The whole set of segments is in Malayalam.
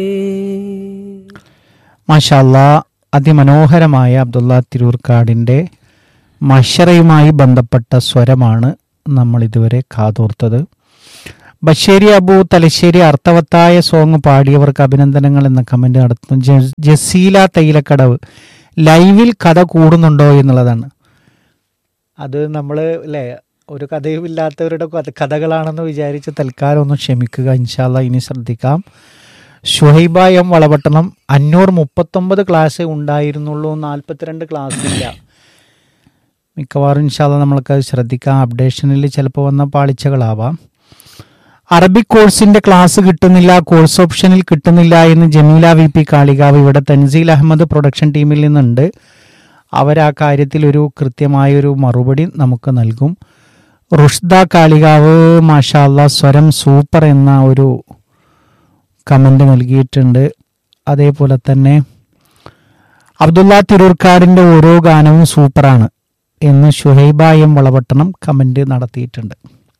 മാഷാല്ല അതിമനോഹരമായ അബ്ദുള്ള തിരൂർക്കാടിൻ്റെ മഷറയുമായി ബന്ധപ്പെട്ട സ്വരമാണ് നമ്മൾ ഇതുവരെ കാതോർത്തത് ബഷേരി അബു തലശ്ശേരി അർത്ഥവത്തായ സോങ് പാടിയവർക്ക് അഭിനന്ദനങ്ങൾ എന്ന കമന്റ് നടത്തുന്നു ജ- ജസീല തൈലക്കടവ് ലൈവിൽ കഥ കൂടുന്നുണ്ടോ എന്നുള്ളതാണ് അത് നമ്മൾ അല്ലേ ഒരു കഥയും ഇല്ലാത്തവരുടെ കഥ- കഥകളാണെന്ന് വിചാരിച്ച് തൽക്കാലം ഒന്ന് ക്ഷമിക്കുക ഇൻഷാല്ല ഇനി ശ്രദ്ധിക്കാം ഷുഹൈബ എം വളപട്ടണം അഞ്ഞൂർ മുപ്പത്തൊമ്പത് ക്ലാസ് ഉണ്ടായിരുന്നുള്ളൂ നാൽപ്പത്തിരണ്ട് ക്ലാസ് ഇല്ല മിക്കവാറും ഇൻഷാല്ല നമ്മൾക്കത് ശ്രദ്ധിക്കാം അപ്ഡേഷനിൽ ചിലപ്പോൾ വന്ന പാളിച്ചകളാവാം അറബിക് കോഴ്സിന്റെ ക്ലാസ് കിട്ടുന്നില്ല കോഴ്സ് ഓപ്ഷനിൽ കിട്ടുന്നില്ല എന്ന് ജമീല വി പി കാളികാവ് ഇവിടെ തൻസീൽ അഹമ്മദ് പ്രൊഡക്ഷൻ ടീമിൽ നിന്നുണ്ട് അവർ ആ കാര്യത്തിൽ ഒരു കൃത്യമായൊരു മറുപടി നമുക്ക് നൽകും റുഷ്ദ കാളികാവ് മാഷാല്ല സ്വരം സൂപ്പർ എന്ന ഒരു കമന്റ് നൽകിയിട്ടുണ്ട് അതേപോലെ തന്നെ അബ്ദുള്ള തിരൂർക്കാടിന്റെ ഓരോ ഗാനവും സൂപ്പറാണ് എന്ന് ഷുഹൈബ എം വളപട്ടണം കമന്റ് നടത്തിയിട്ടുണ്ട്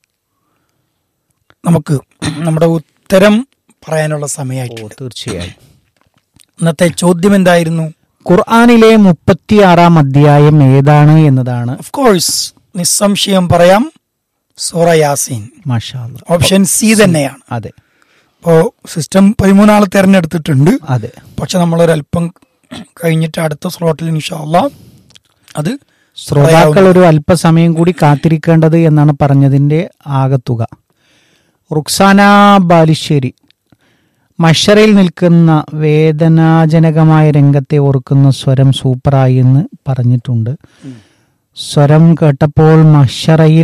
നമുക്ക് നമ്മുടെ ഉത്തരം പറയാനുള്ള സമയമായിട്ടുണ്ട് തീർച്ചയായും ഇന്നത്തെ ചോദ്യം എന്തായിരുന്നു ഖുർആാനിലെ മുപ്പത്തിയാറാം അധ്യായം ഏതാണ് എന്നതാണ് ഓഫ് കോഴ്സ് നിസ്സംശയം പറയാം സൂറ യാസീൻ മാഷാ ഓപ്ഷൻ സി തന്നെയാണ് അതെ ഇപ്പോ സിസ്റ്റം പതിമൂന്നാളെ തെരഞ്ഞെടുത്തിട്ടുണ്ട് അതെ പക്ഷെ നമ്മളൊരല്പം കഴിഞ്ഞിട്ട് അടുത്ത സ്ലോട്ടിൽ ഇൻഷാല്ല അത് ശ്രോതാക്കൾ ഒരു അല്പസമയം കൂടി കാത്തിരിക്കേണ്ടത് എന്നാണ് പറഞ്ഞതിന്റെ ആകത്തുക റുക്സാന ബാലുശ്ശേരി മഷറയിൽ നിൽക്കുന്ന വേദനാജനകമായ രംഗത്തെ ഓർക്കുന്ന സ്വരം സൂപ്പറായി എന്ന് പറഞ്ഞിട്ടുണ്ട് സ്വരം കേട്ടപ്പോൾ മഷറയിൽ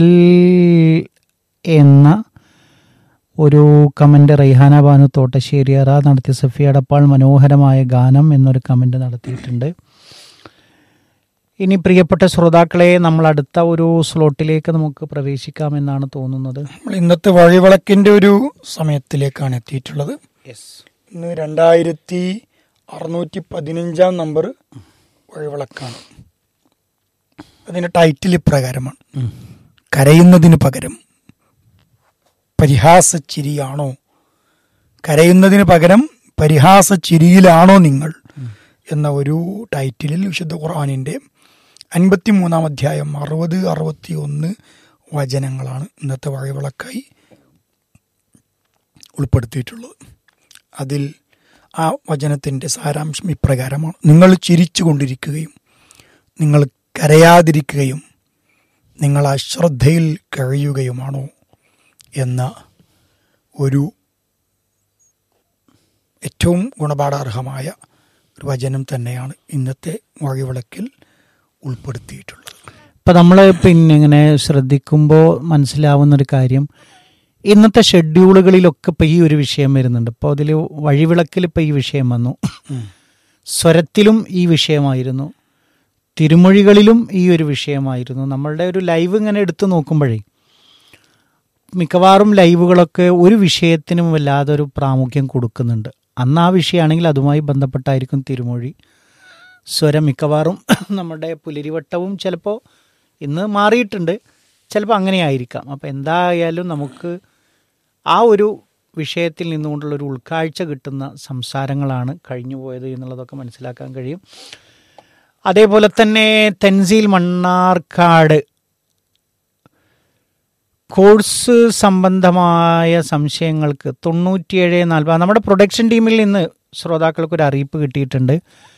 എന്ന ഒരു കമന്റ് റൈഹാന ബാനു തോട്ടശ്ശേരിയറ നടത്തിയ സഫി അടപ്പാൾ മനോഹരമായ ഗാനം എന്നൊരു കമന്റ് നടത്തിയിട്ടുണ്ട് ഇനി പ്രിയപ്പെട്ട ശ്രോതാക്കളെ നമ്മൾ അടുത്ത ഒരു സ്ലോട്ടിലേക്ക് നമുക്ക് പ്രവേശിക്കാമെന്നാണ് തോന്നുന്നത് നമ്മൾ ഇന്നത്തെ വഴിവിളക്കിന്റെ ഒരു സമയത്തിലേക്കാണ് എത്തിയിട്ടുള്ളത് ഇന്ന് രണ്ടായിരത്തി അറുന്നൂറ്റി പതിനഞ്ചാം നമ്പർ വഴിവിളക്കാണ് അതിന്റെ ടൈറ്റിൽ ഇപ്രകാരമാണ് കരയുന്നതിന് പകരം പരിഹാസച്ചിരിയാണോ കരയുന്നതിന് പകരം പരിഹാസച്ചിരിയിലാണോ നിങ്ങൾ എന്ന ഒരു ടൈറ്റിലിൽ വിശുദ്ധ ഖുർആാനിന്റെ അൻപത്തിമൂന്നാം അധ്യായം അറുപത് അറുപത്തി ഒന്ന് വചനങ്ങളാണ് ഇന്നത്തെ വഴിവിളക്കായി ഉൾപ്പെടുത്തിയിട്ടുള്ളത് അതിൽ ആ വചനത്തിൻ്റെ സാരാംശം ഇപ്രകാരമാണ് നിങ്ങൾ ചിരിച്ചു കൊണ്ടിരിക്കുകയും നിങ്ങൾ കരയാതിരിക്കുകയും നിങ്ങൾ അശ്രദ്ധയിൽ കഴിയുകയുമാണോ എന്ന ഒരു ഏറ്റവും ഗുണപാഠാർഹമായ ഒരു വചനം തന്നെയാണ് ഇന്നത്തെ വഴിവിളക്കിൽ ഉൾപ്പെടുത്തിയിട്ടുള്ളത് ഇപ്പം നമ്മൾ പിന്നെ ഇങ്ങനെ ശ്രദ്ധിക്കുമ്പോൾ മനസ്സിലാവുന്ന ഒരു കാര്യം ഇന്നത്തെ ഷെഡ്യൂളുകളിലൊക്കെ ഇപ്പം ഈ ഒരു വിഷയം വരുന്നുണ്ട് ഇപ്പോൾ അതിൽ വഴിവിളക്കിൽ ഇപ്പം ഈ വിഷയം വന്നു സ്വരത്തിലും ഈ വിഷയമായിരുന്നു തിരുമൊഴികളിലും ഈ ഒരു വിഷയമായിരുന്നു നമ്മളുടെ ഒരു ലൈവ് ഇങ്ങനെ എടുത്തു നോക്കുമ്പോഴേ മിക്കവാറും ലൈവുകളൊക്കെ ഒരു വിഷയത്തിനും വല്ലാതെ ഒരു പ്രാമുഖ്യം കൊടുക്കുന്നുണ്ട് അന്ന് ആ വിഷയമാണെങ്കിൽ അതുമായി ബന്ധപ്പെട്ടായിരിക്കും തിരുമൊഴി സ്വരം മിക്കവാറും നമ്മുടെ പുലരിവട്ടവും ചിലപ്പോൾ ഇന്ന് മാറിയിട്ടുണ്ട് ചിലപ്പോൾ അങ്ങനെ ആയിരിക്കാം അപ്പോൾ എന്തായാലും നമുക്ക് ആ ഒരു വിഷയത്തിൽ നിന്നുകൊണ്ടുള്ള ഒരു ഉൾക്കാഴ്ച കിട്ടുന്ന സംസാരങ്ങളാണ് കഴിഞ്ഞു പോയത് എന്നുള്ളതൊക്കെ മനസ്സിലാക്കാൻ കഴിയും അതേപോലെ തന്നെ തെൻസീൽ മണ്ണാർക്കാട് കോഴ്സ് സംബന്ധമായ സംശയങ്ങൾക്ക് തൊണ്ണൂറ്റിയേഴ് നാൽപ്പത് നമ്മുടെ പ്രൊഡക്ഷൻ ടീമിൽ നിന്ന് ശ്രോതാക്കൾക്ക് ഒരു അറിയിപ്പ് കിട്ടിയിട്ടുണ്ട്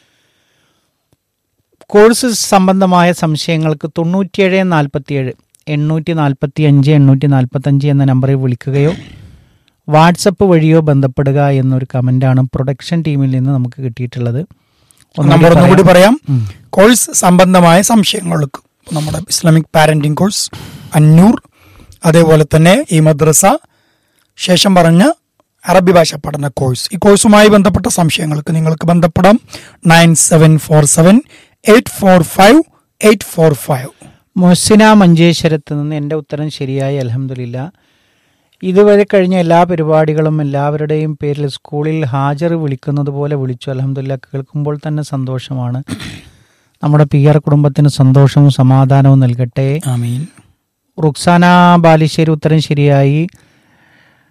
കോഴ്സ് സംബന്ധമായ സംശയങ്ങൾക്ക് തൊണ്ണൂറ്റിയേഴ് നാൽപ്പത്തിയേഴ് എണ്ണൂറ്റി നാൽപ്പത്തി അഞ്ച് എണ്ണൂറ്റി നാൽപ്പത്തഞ്ച് എന്ന നമ്പറിൽ വിളിക്കുകയോ വാട്സപ്പ് വഴിയോ ബന്ധപ്പെടുക എന്നൊരു കമൻ്റാണ് പ്രൊഡക്ഷൻ ടീമിൽ നിന്ന് നമുക്ക് കിട്ടിയിട്ടുള്ളത് ഒന്നുകൂടി നമ്പർ ഒന്നും കൂടി പറയാം. പറയാം ഉം. കോഴ്സ് സംബന്ധമായ സംശയങ്ങൾക്ക് നമ്മുടെ ഇസ്ലാമിക് പാരന്റിംഗ് കോഴ്സ് അന്നൂർ അതേപോലെ തന്നെ ഈ മദ്രസ ശേഷം പറഞ്ഞ അറബി ഭാഷ പഠന കോഴ്സ് ഈ കോഴ്സുമായി ബന്ധപ്പെട്ട സംശയങ്ങൾക്ക് നിങ്ങൾക്ക് ബന്ധപ്പെടാം nine seven four seven eight four five eight four five Mosina മഞ്ചേശ്വരത്ത് നിന്ന് എൻ്റെ ഉത്തരം ശരിയായി അലഹമില്ല ഇതുവരെ കഴിഞ്ഞ എല്ലാ പരിപാടികളും എല്ലാവരുടെയും പേരിൽ സ്കൂളിൽ ഹാജർ വിളിക്കുന്നത് പോലെ വിളിച്ചു അലഹമില്ല കേൾക്കുമ്പോൾ തന്നെ സന്തോഷമാണ് നമ്മുടെ പി ആർ കുടുംബത്തിന് സന്തോഷവും സമാധാനവും നൽകട്ടെ ആമീൻ റുക്സാന ബാലിശ്ശേരി ഉത്തരം ശരിയായി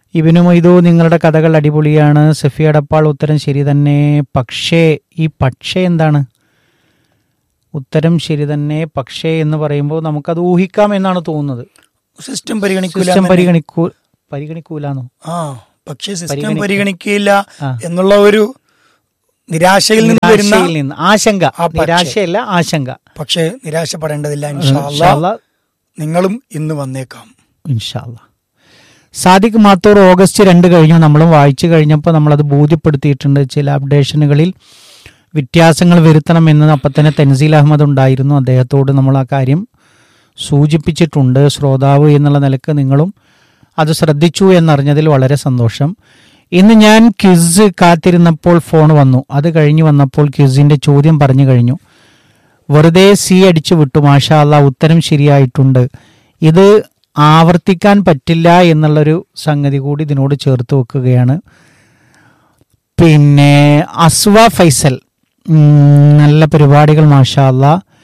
ഇബിനു മൊയ്തു നിങ്ങളുടെ കഥകൾ അടിപൊളിയാണ് സഫി അടപ്പാൾ ഉത്തരം ശരി തന്നെ പക്ഷേ ഈ പക്ഷേ എന്താണ് ഉത്തരം ശരി തന്നെ പക്ഷേ എന്ന് പറയുമ്പോൾ നമുക്കത് ഊഹിക്കാം എന്നാണ് തോന്നുന്നത് സിസ്റ്റം പരിഗണിക്കൂല സിസ്റ്റം എന്ന് പരിഗണിക്കൂ പരിഗണിക്കൂലെന്നോ ആ പക്ഷേ സിസ്റ്റം പരിഗണിക്ക- പരിഗണിക്കില്ല ആ. എന്നുള്ള ഒരു നിരാശയിൽ നിന്ന് വരുന്ന നിരാശയിൽ നിന്ന് ആശങ്ക ആ പക്ഷേ. നിരാശയല്ല ആശങ്ക പക്ഷേ നിരാശപ്പെടേണ്ടതില്ല ഇൻഷാ അല്ലാ. ഇൻഷാല്ലാ. നിങ്ങളും ഇന്ന് വന്നേക്കാം ഇൻഷാല്ല സാദിഖ് മാത്തൂർ ഓഗസ്റ്റ് രണ്ട് കഴിഞ്ഞു നമ്മളും വായിച്ചു കഴിഞ്ഞപ്പോൾ നമ്മളത് ബോധ്യപ്പെടുത്തിയിട്ടുണ്ട് ചില അപ്ഡേഷനുകളിൽ വ്യത്യാസങ്ങൾ വരുത്തണമെന്ന് അപ്പം തന്നെ തൻസീൽ അഹമ്മദ് ഉണ്ടായിരുന്നു അദ്ദേഹത്തോട് നമ്മൾ ആ കാര്യം സൂചിപ്പിച്ചിട്ടുണ്ട് ശ്രോതാവ് എന്നുള്ള നിലക്ക് നിങ്ങളും അത് ശ്രദ്ധിച്ചു എന്നറിഞ്ഞതിൽ വളരെ സന്തോഷം ഇന്ന് ഞാൻ ക്വിസ് കാത്തിരുന്നപ്പോൾ ഫോൺ വന്നു അത് കഴിഞ്ഞ് വന്നപ്പോൾ ക്വിസിൻ്റെ ചോദ്യം പറഞ്ഞു കഴിഞ്ഞു വെറുതെ സി അടിച്ചു വിട്ടു മാഷാ അല്ല ഉത്തരം ശരിയായിട്ടുണ്ട് ഇത് ആവർത്തിക്കാൻ പറ്റില്ല എന്നുള്ളൊരു സംഗതി കൂടി ഇതിനോട് ചേർത്ത് വെക്കുകയാണ് പിന്നെ അസ്വ ഫൈസൽ ഉം, നല്ല പരിപാടികൾ മാഷാ അല്ല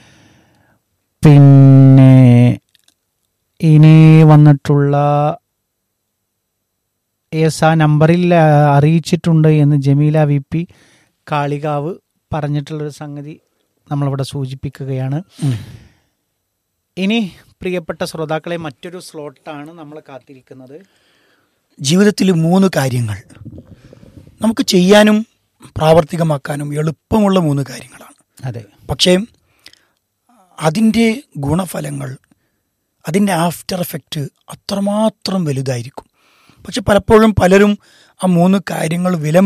പിന്നെ ഇനി വന്നിട്ടുള്ള യെസ് ആ നമ്പറിൽ ആ, അറിയിച്ചിട്ടുണ്ട് എന്ന് ജമീല വി പി കാളികാവ് പറഞ്ഞിട്ടുള്ളൊരു സംഗതി നമ്മളിവിടെ സൂചിപ്പിക്കുകയാണ് ഇനി പ്രിയപ്പെട്ട ശ്രോതാക്കളെ മറ്റൊരു സ്ലോട്ടാണ് നമ്മൾ കാത്തിരിക്കുന്നത് ജീവിതത്തിൽ മൂന്ന് കാര്യങ്ങൾ നമുക്ക് ചെയ്യാനും പ്രാവർത്തികമാക്കാനും എളുപ്പമുള്ള മൂന്ന് കാര്യങ്ങളാണ് അതെ പക്ഷേ അതിൻ്റെ ഗുണഫലങ്ങൾ അതിൻ്റെ ആഫ്റ്റർ എഫക്റ്റ് അത്രമാത്രം വലുതായിരിക്കും പക്ഷെ പലപ്പോഴും പലരും ആ മൂന്ന് കാര്യങ്ങൾ വില